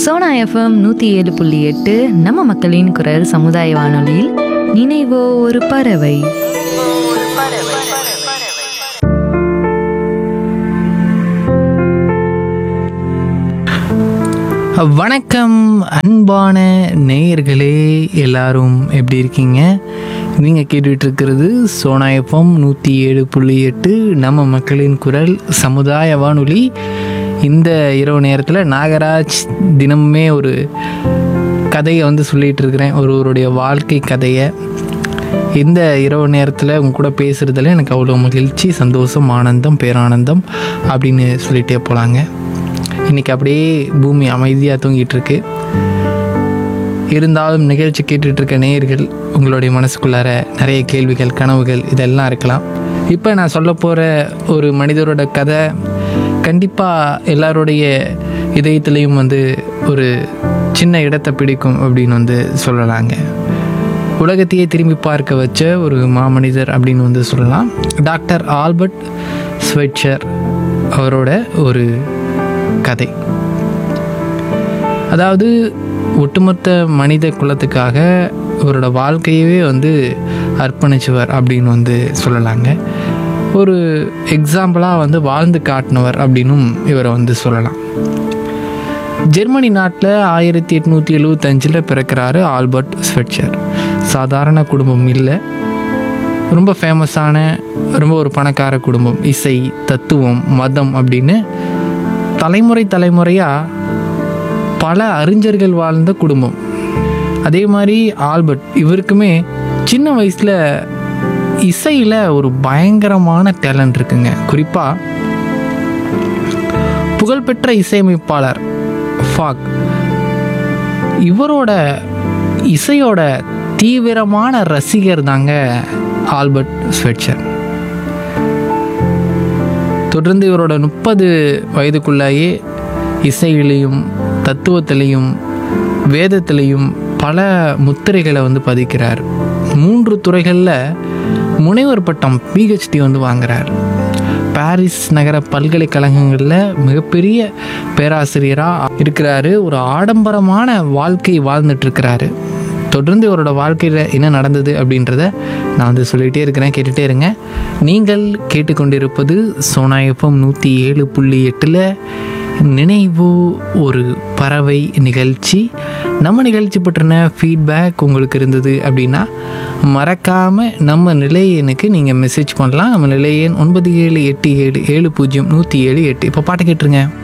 Sona FM நூற்றி ஏழு புள்ளி எட்டு நம்ம மக்களின் குரல் சமுதாய வானொலியில் நினைவோ ஒரு பறவை வணக்கம் அன்பான நேயர்களே எல்லாரும் எப்படி இருக்கீங்க நீங்கள் கேட்டுட்டு இருக்கிறது சோனா எஃப்எம் நூற்றி ஏழு புள்ளி எட்டு நம்ம மக்களின் குரல் சமுதாய வானொலி இந்த இரவு நேரத்தில் நாகராஜ் தினமுமே ஒரு கதையை வந்து சொல்லிகிட்டு இருக்கிறேன் ஒருவருடைய வாழ்க்கை கதையை இந்த இரவு நேரத்தில் உங்க கூட பேசுகிறதுல எனக்கு அவ்வளோ மகிழ்ச்சி சந்தோஷம் ஆனந்தம் பேரானந்தம் அப்படின்னு சொல்லிகிட்டே போகலாங்க இன்றைக்கி அப்படியே பூமி அமைதியாக தூங்கிட்டு இருக்கு இருந்தாலும் நிகழ்ச்சி கேட்டுட்டு இருக்க நேயர்கள் உங்களுடைய மனசுக்குள்ளார நிறைய கேள்விகள் கனவுகள் இதெல்லாம் இருக்கலாம் இப்போ நான் சொல்ல போகிற ஒரு மனிதரோட கதை கண்டிப்பாக எல்லாருடைய இதயத்துலேயும் வந்து ஒரு சின்ன இடத்தை பிடிக்கும் அப்படின்னு வந்து சொல்லலாங்க உலகத்தையே திரும்பி பார்க்க வச்ச ஒரு மாமனிதர் அப்படின்னு வந்து சொல்லலாம் டாக்டர் ஆல்பர்ட் ஸ்வெட்சர் அவரோட ஒரு கதை அதாவது ஒட்டுமொத்த மனித குலத்துக்காக அவரோட வாழ்க்கையவே வந்து அர்ப்பணிச்சவர் அப்படின்னு வந்து சொல்லலாங்க ஒரு எக்ஸாம்பிளாக வந்து வாழ்ந்து காட்டினவர் அப்படின்னும் இவரை வந்து சொல்லலாம் ஜெர்மனி நாட்டில் ஆயிரத்தி எட்நூற்றி எழுவத்தஞ்சில் பிறக்கிறாரு ஆல்பர்ட் ஸ்வெட்சர் சாதாரண குடும்பம் இல்லை ரொம்ப ஃபேமஸான ரொம்ப ஒரு பணக்கார குடும்பம் இசை தத்துவம் மதம் அப்படின்னு தலைமுறை தலைமுறையாக பல அறிஞர்கள் வாழ்ந்த குடும்பம் அதே மாதிரி ஆல்பர்ட் இவருக்குமே சின்ன வயசில் இசையில் ஒரு பயங்கரமான டேலண்ட் இருக்குங்க குறிப்பாக புகழ்பெற்ற இசையமைப்பாளர் ஃபாக் இவரோட இசையோட தீவிரமான ரசிகர் தாங்க ஆல்பர்ட் ஸ்வெட்சர் தொடர்ந்து இவரோட முப்பது வயதுக்குள்ளேயே இசையிலையும் தத்துவத்திலையும் வேதத்திலையும் பல முத்திரைகளை வந்து பதிக்கிறார் மூன்று துறைகளில் முனைவர் பட்டம் பிஹெச்டி வந்து வாங்குறார் பாரிஸ் நகர பல்கலைக்கழகங்களில் மிகப்பெரிய பேராசிரியராக இருக்கிறாரு ஒரு ஆடம்பரமான வாழ்க்கை வாழ்ந்துட்டு இருக்கிறாரு தொடர்ந்து இவரோட வாழ்க்கையில் என்ன நடந்தது அப்படின்றத நான் வந்து சொல்லிகிட்டே இருக்கிறேன் கேட்டுகிட்டே இருங்க நீங்கள் கேட்டுக்கொண்டிருப்பது சோனா எஃப்எம் நூற்றி ஏழு புள்ளி எட்டில் நினைவு ஒரு பறவை நிகழ்ச்சி நம்ம நிகழ்ச்சி பற்றின ஃபீட்பேக் உங்களுக்கு இருந்தது அப்படின்னா மறக்காமல் நம்ம நிலையனுக்கு நீங்கள் மெசேஜ் பண்ணலாம் நம்ம நிலையன் ஒன்பது ஏழு எட்டு ஏழு ஏழு பூஜ்ஜியம் நூற்றி ஏழு எட்டு இப்போ பாட்டு கேட்டுருங்க